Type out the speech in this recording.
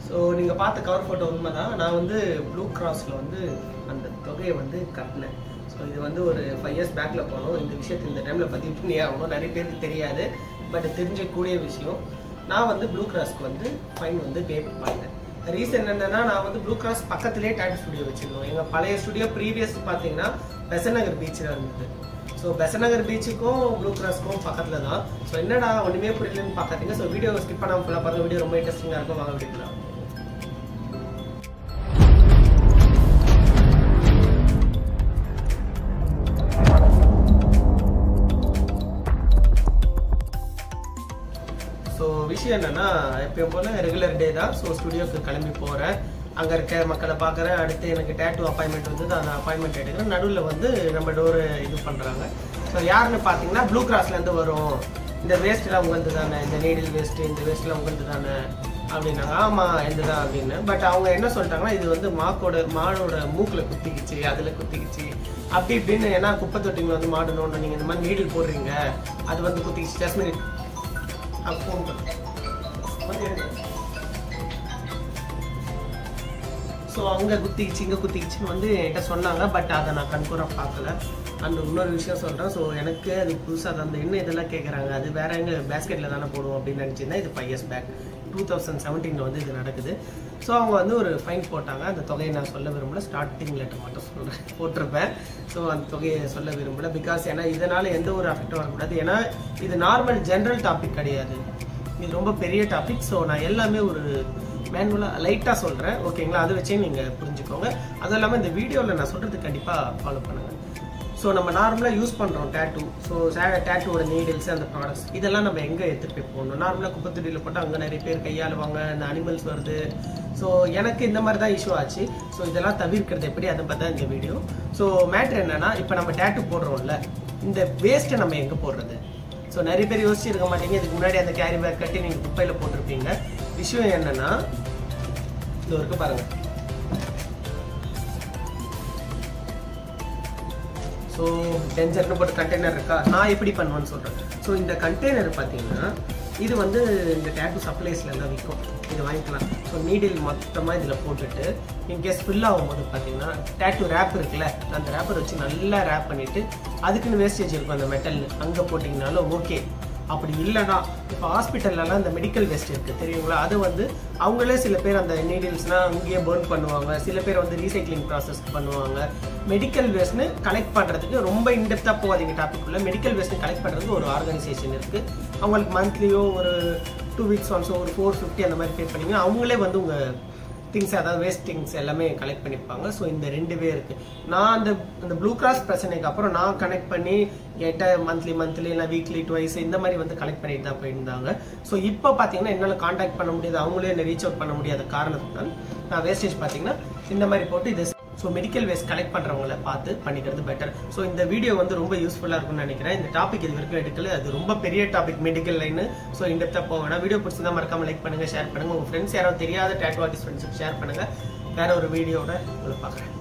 so நீங்கள் பார்த்த cover photo உண்மைதான் நான் வந்து ப்ளூ கிராஸில் வந்து அந்த தொகையை வந்து கட்டினேன் ஸோ இது வந்து ஒரு ஃபைவ் இயர்ஸ் பேக்கில் போனோம் இந்த விஷயத்தை இந்த டைமில் பதிவு பண்ணி ஆகணும் நிறைய பேருக்கு தெரியாது பட் தெரிஞ்சக்கூடிய விஷயம் நான் வந்து ப்ளூ கிராஸ்க்கு வந்து ஃபைன் வந்து பே பண்ணேன் ரீசன் என்னன்னா நான் வந்து ப்ளூ கிராஸ் பக்கத்துலேயே டேட்டு ஸ்டுடியோ வச்சிருந்தோம் எங்கள் பழைய ஸ்டுடியோ ப்ரீவியஸ் பார்த்தீங்கன்னா பெசநகர் பீச்சில் இருந்தது ஸோ பெசநகர் பீச்சுக்கும் ப்ளூ கிராஸ்க்கும் பக்கத்தில் தான் ஸோ என்னடா ஒன்றுமே புரியலன்னு பார்க்காதீங்க ஸோ வீடியோ ஸ்கிப் பண்ணாமல் ஃபுல்லாக பாருங்க வீடியோ ரொம்ப இன்ட்ரெஸ்டிங்காக இருக்கும் வாங்க வீடியோலாம் ஸோ விஷயம் என்னன்னா எப்பயும் போல ரெகுலர் டே தான் ஸோ ஸ்டுடியோக்கு கிளம்பி போகிறேன் அங்கே இருக்க மக்களை பார்க்குறேன் அடுத்து எனக்கு டேட்டூ அப்பாயின்மெண்ட் வந்து அந்த அப்பாயின்மெண்ட் எடுக்கிறேன் நடுவில் வந்து நம்ம டோரு இது பண்ணுறாங்க ஸோ யாருன்னு பார்த்தீங்கன்னா ப்ளூ கிராஸ்லேருந்து வரும் இந்த வேஸ்ட்லாம் உங்களது தானே இந்த நீடில் வேஸ்ட்டு இந்த வேஸ்ட்லாம் உங்களது தானே அப்படின்னாங்க ஆமாம் எந்த தான் அப்படின்னு பட் அவங்க என்ன சொல்லிட்டாங்கன்னா இது வந்து மாக்கோட மாடோட மூக்கில் குத்திக்கிச்சு அதில் குத்திக்கிச்சு அப்படி இப்படின்னு ஏன்னா குப்பை தொட்டிங்க வந்து மாடு நோண்டு நீங்கள் இந்த மாதிரி நீடில் போடுறீங்க அது வந்து குத்திக்கிச்சு ஜஸ்மின் ஃபோன் ஸோ அங்கே குத்திக்கிச்சு இங்கே குத்திக்கிச்சுன்னு வந்து என்கிட்ட சொன்னாங்க பட் அதை நான் கண்கூராக பார்க்கல அண்ட் இன்னொரு விஷயம் சொல்கிறேன் ஸோ எனக்கு அது புதுசாக அந்த என்ன இதெல்லாம் கேட்குறாங்க அது வேற எங்கே பேஸ்கெட்டில் தானே போடுவோம் அப்படின்னு நினச்சிருந்தேன் இது five years back two thousand செவன்டீனில் வந்து இது நடக்குது ஸோ அவங்க வந்து ஒரு ஃபைன் போட்டாங்க அந்த தொகையை நான் சொல்ல விரும்பல ஸ்டார்டிங் லெட்டர் மட்டும் சொல்கிறேன் போட்டிருப்பேன் ஸோ அந்த தொகையை சொல்ல விரும்பல பிகாஸ் ஏன்னா இதனால் எந்த ஒரு அஃபெக்டும் வரக்கூடாது ஏன்னா இது நார்மல் ஜென்ரல் டாபிக் கிடையாது இது ரொம்ப பெரிய டாபிக் ஸோ நான் எல்லாமே ஒரு மேனுவலாக லைட்டாக சொல்கிறேன் ஓகேங்களா அதை வச்சே நீங்கள் புரிஞ்சுக்கோங்க அதுவும் இல்லாமல் இந்த வீடியோவில் நான் சொல்கிறது கண்டிப்பாக ஃபாலோ பண்ணுங்கள் ஸோ நம்ம நார்மலாக யூஸ் பண்ணுறோம் டேட்டூ ஸோ டேட்டூவோட நீடில்ஸ் அந்த ப்ராடக்ட்ஸ் இதெல்லாம் நம்ம எங்கே எடுத்துகிட்டு போய் போகணும் நார்மலாக குப்பத்தொட்டியில் போட்டால் அங்கே நிறைய பேர் கையாளுவாங்க இந்த அனிமல்ஸ் வருது ஸோ எனக்கு இந்த மாதிரி தான் இஷ்யூ ஆச்சு ஸோ இதெல்லாம் தவிர்க்கிறது எப்படி அதை பற்றி தான் இந்த வீடியோ ஸோ மேட்ரு என்னன்னா இப்போ நம்ம டேட்டூ போடுறோம்ல இந்த வேஸ்ட்டை நம்ம எங்கே போடுறது ஸோ நிறைய பேர் யோசிச்சிருக்க மாட்டீங்க இதுக்கு முன்னாடி அந்த கேரி பேக் கட்டி நீங்கள் குப்பையில் போட்டிருப்பீங்க விஷயம் என்னன்னா இது இருக்கு பாருங்க ஸோ டென்சர்னு போட்டு கண்டெய்னர் இருக்கா நான் எப்படி பண்ணுவேன்னு சொல்கிறேன் ஸோ இந்த கண்டெய்னர் பார்த்தீங்கன்னா இது வந்து இந்த டேட்டூ சப்ளைஸ்ல எல்லாம் விற்கும் இது வாங்கிக்கலாம் ஸோ நீடில் மொத்தமாக இதில் போட்டுட்டு இன்கேஸ் ஃபில் ஆகும்போது பார்த்தீங்கன்னா டேட்டூ ரேப் இருக்குல்ல அந்த ரேப்பர் வச்சு நல்லா ரேப் பண்ணிவிட்டு அதுக்குன்னு வேஸ்டேஜ் இருக்கும் அந்த மெட்டல் அங்கே போட்டிங்கனாலும் ஓகே அப்படி இல்லைனா இப்போ ஹாஸ்பிட்டல்லலாம் இந்த மெடிக்கல் வேஸ்ட் இருக்குது தெரியுங்களா அது வந்து அவங்களே சில பேர் அந்த நீடில்ஸ்னால் அங்கேயே பேர்ன் பண்ணுவாங்க சில பேர் வந்து ரீசைக்ளிங் ப்ராசஸ் பண்ணுவாங்க மெடிக்கல் வேஸ்ட்னு கலெக்ட் பண்ணுறதுக்கு ரொம்ப இன்டெப்த்தாக போகாதீங்க டாபிக் உள்ள மெடிக்கல் வேஸ்ட்னு கலெக்ட் பண்ணுறதுக்கு ஒரு ஆர்கனைசேஷன் இருக்குது அவங்களுக்கு மந்த்லியோ ஒரு டூ வீக்ஸ் ஒன்ஸோ ஒரு ஃபோர் ஃபிஃப்டி அந்த மாதிரி பே பண்ணிங்கன்னா அவங்களே வந்து உங்கள் திங்ஸ் அதாவது வேஸ்ட் திங்ஸ் எல்லாமே கலெக்ட் பண்ணிப்பாங்க ஸோ இந்த ரெண்டு பேர் இருக்கு நான் அந்த அந்த ப்ளூ கிராஸ் பிரச்சனைக்கு அப்புறம் நான் கனெக்ட் பண்ணி என்கிட்ட மந்த்லி மந்த்லி இல்லை வீக்லி டுவைஸ் இந்த மாதிரி வந்து கலெக்ட் பண்ணிட்டு தான் போயிருந்தாங்க ஸோ இப்போ பார்த்தீங்கன்னா என்னால் காண்டாக்ட் பண்ண முடியாது அவங்களே என்ன ரீச் அவுட் பண்ண முடியாத காரணத்தினால் நான் வேஸ்டேஜ் பார்த்தீங்கன்னா இந்த மாதிரி போட்டு இது ஸோ மெடிக்கல் வேஸ்ட் கலெக்ட் பண்ணுறவங்கள பார்த்து பண்ணிக்கிறது பெட்டர் ஸோ இந்த வீடியோ வந்து ரொம்ப யூஸ்ஃபுல்லாக இருக்கும்னு நினைக்கிறேன் இந்த டாபிக் இது வரைக்கும் எடுக்கல அது ரொம்ப பெரிய டாபிக் மெடிக்கல் லைன் ஸோ இந்த இடத்த போவேனா வீடியோ பிடிச்சிருந்தா மறக்காம லைக் பண்ணுங்க ஷேர் பண்ணுங்க உங்க ஃப்ரெண்ட்ஸ் யாராவது தெரியாத டேட்டோ ஆர்டிஸ்ட் ஃப்ரெண்ட்ஸுக்கு ஷேர் பண்ணுங்க வேற ஒரு வீடியோட உங்களை பார்க்குறேன்